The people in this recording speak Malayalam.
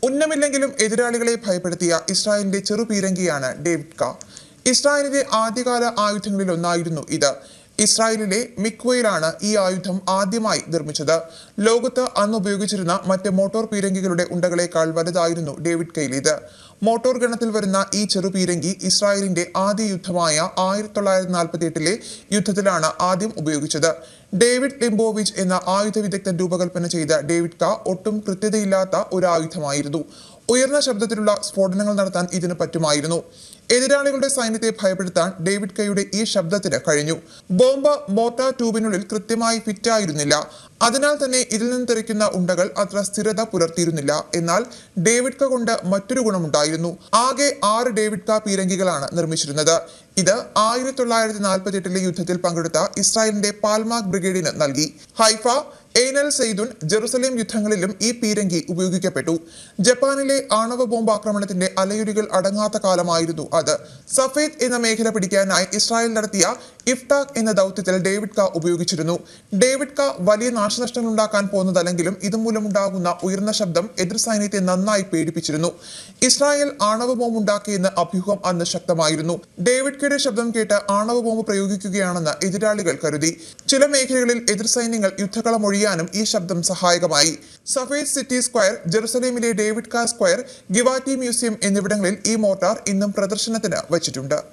ഉന്നമില്ലെങ്കിലും എതിരാളികളെ ഭയപ്പെടുത്തിയ ഇസ്രായേലിന്റെ ചെറുപീരങ്കിയാണ് ഡേവിഡ് കാ ഇസ്രായേലിന്റെ ആദ്യകാല ആയുധങ്ങളിൽ ഒന്നായിരുന്നു ഇത് ഇസ്രായേലിലെ മിക്വയിലാണ് ഈ ആയുധം ആദ്യമായി നിർമ്മിച്ചത് ലോകത്ത് അന്ന് ഉപയോഗിച്ചിരുന്ന മറ്റ് മോട്ടോർ പീരങ്കികളുടെ ഉണ്ടകളേക്കാൾ വലുതായിരുന്നു ഡേവിഡ് കെയിലേത് മോട്ടോർ ഗണത്തിൽ വരുന്ന ഈ ചെറുപീരങ്കി ഇസ്രായേലിന്റെ ആദ്യ യുദ്ധമായ ആയിരത്തി തൊള്ളായിരത്തി നാൽപ്പത്തി എട്ടിലെ യുദ്ധത്തിലാണ് ആദ്യം ഉപയോഗിച്ചത് ഡേവിഡ് ലിംബോവിച്ച് എന്ന ആയുധ വിദഗ്ധൻ രൂപകൽപ്പന ചെയ്ത ഡേവിഡ് കാ ഒട്ടും കൃത്യതയില്ലാത്ത ഒരു ആയുധമായിരുന്നു ഉയർന്ന ശബ്ദത്തിലുള്ള സ്ഫോടനങ്ങൾ നടത്താൻ ഇതിന് പറ്റുമായിരുന്നു എതിരാളികളുടെ സൈന്യത്തെ ഭയപ്പെടുത്താൻ ഡേവിഡ് കൈയുടെ ഈ ശബ്ദത്തിന് കഴിഞ്ഞു ബോംബ് മോട്ടാർ ട്യൂബിനുള്ളിൽ കൃത്യമായി ഫിറ്റായിരുന്നില്ല അതിനാൽ തന്നെ ഇതിൽ നിന്ന് തെറിക്കുന്ന ഉണ്ടകൾ അത്ര സ്ഥിരത പുലർത്തിയിരുന്നില്ല എന്നാൽ ഡേവിഡ് ക കൊണ്ട് മറ്റൊരു ഗുണമുണ്ടായിരുന്നു ആകെ ആറ് ഡേവിഡ് ക പീരങ്കികളാണ് നിർമ്മിച്ചിരുന്നത് ഇത് ആയിരത്തി തൊള്ളായിരത്തി നാൽപ്പത്തി എട്ടിലെ യുദ്ധത്തിൽ പങ്കെടുത്ത ഇസ്രായേലിന്റെ പാൽമാക് ബ്രിഗേഡിന് നൽകി ഹൈഫ എയ്നൽ സെയ്ദുൻ ജെറുസലേം യുദ്ധങ്ങളിലും ഈ പീരങ്കി ഉപയോഗിക്കപ്പെട്ടു ജപ്പാനിലെ ആണവ ബോംബ് ആക്രമണത്തിന്റെ അലയുരികൾ അടങ്ങാത്ത കാലമായിരുന്നു അത് സഫേദ് എന്ന മേഖല പിടിക്കാനായി ഇസ്രായേൽ നടത്തിയ ഇഫ്താഖ് എന്ന ദൗത്യത്തിൽ ഡേവിഡ് ക ഉപയോഗിച്ചിരുന്നു ഡേവിഡ് ക വലിയ നാശനഷ്ടങ്ങൾ ഉണ്ടാക്കാൻ പോകുന്നതല്ലെങ്കിലും ഇതുമൂലമുണ്ടാകുന്ന ഉയർന്ന ശബ്ദം എതിർ സൈന്യത്തെ നന്നായി പേടിപ്പിച്ചിരുന്നു ഇസ്രായേൽ ആണവ ബോംബ് ഉണ്ടാക്കിയെന്ന് അഭ്യൂഹം അന്ന് ശക്തമായിരുന്നു ഡേവിഡ് കെയുടെ ശബ്ദം കേട്ട് ആണവ ബോംബ് പ്രയോഗിക്കുകയാണെന്ന് എതിരാളികൾ കരുതി ചില മേഖലകളിൽ എതിർ സൈന്യങ്ങൾ യുദ്ധക്കളം ഒഴിയാനും ഈ ശബ്ദം സഹായകമായി സഫേദ് സിറ്റി സ്ക്വയർ ജെറുസലേമിലെ Davidka square Givati museum എന്നിവിടങ്ങളിൽ ഈ മോട്ടാർ ഇന്നും പ്രദർശനത്തിന് വച്ചിട്ടുണ്ട്